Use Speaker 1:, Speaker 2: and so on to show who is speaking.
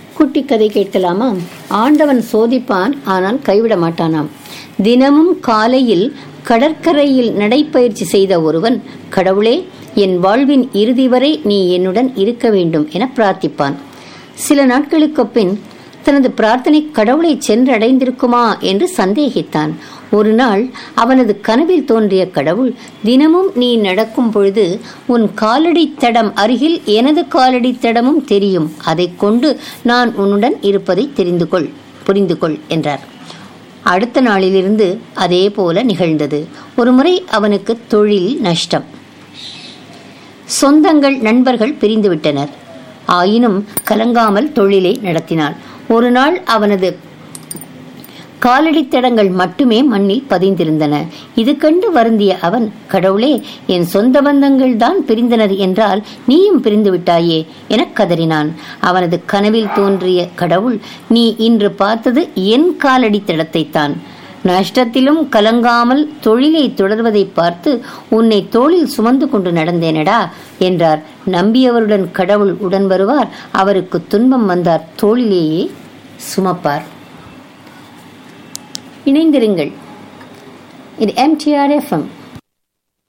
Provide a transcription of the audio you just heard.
Speaker 1: குட்டி கதை கேட்கலாமா ஆண்டவன் சோதிப்பான் ஆனால் கைவிட மாட்டானாம் தினமும் காலையில் கடற்கரையில் நடைப்பயிற்சி செய்த ஒருவன் கடவுளே என் வாழ்வின் இறுதி வரை நீ என்னுடன் இருக்க வேண்டும் என பிரார்த்திப்பான் சில நாட்களுக்கு பின் தனது பிரார்த்தனை கடவுளை சென்றடைந்திருக்குமா என்று சந்தேகித்தான் ஒரு நாள் அவனது கனவில் தோன்றிய கடவுள் தினமும் நீ நடக்கும் பொழுது உன் காலடி தடம் அருகில் எனது காலடி தடமும் தெரியும் அதைக் கொண்டு நான் உன்னுடன் இருப்பதை தெரிந்து கொள் புரிந்து கொள் என்றார் அடுத்த நாளிலிருந்து அதே போல நிகழ்ந்தது ஒருமுறை அவனுக்கு தொழில் நஷ்டம் சொந்தங்கள் நண்பர்கள் பிரிந்துவிட்டனர் ஆயினும் கலங்காமல் தொழிலை நடத்தினான் ஒரு நாள் அவனது காலடித்தடங்கள் மட்டுமே மண்ணில் பதிந்திருந்தன இது கண்டு வருந்திய அவன் கடவுளே என் சொந்த பந்தங்கள் தான் பிரிந்தனர் என்றால் நீயும் பிரிந்து விட்டாயே என கதறினான் அவனது கனவில் தோன்றிய கடவுள் நீ இன்று பார்த்தது என் காலடித்தடத்தை தான் நஷ்டத்திலும் கலங்காமல் தொழிலை தொடர்வதை பார்த்து உன்னை தோளில் சுமந்து கொண்டு நடந்தேனடா என்றார் நம்பியவருடன் கடவுள் உடன் வருவார் அவருக்கு துன்பம் வந்தார் தோளிலேயே சுமப்பார் இணைந்திருங்கள் இது எம்டிஆர் எஃப்எம்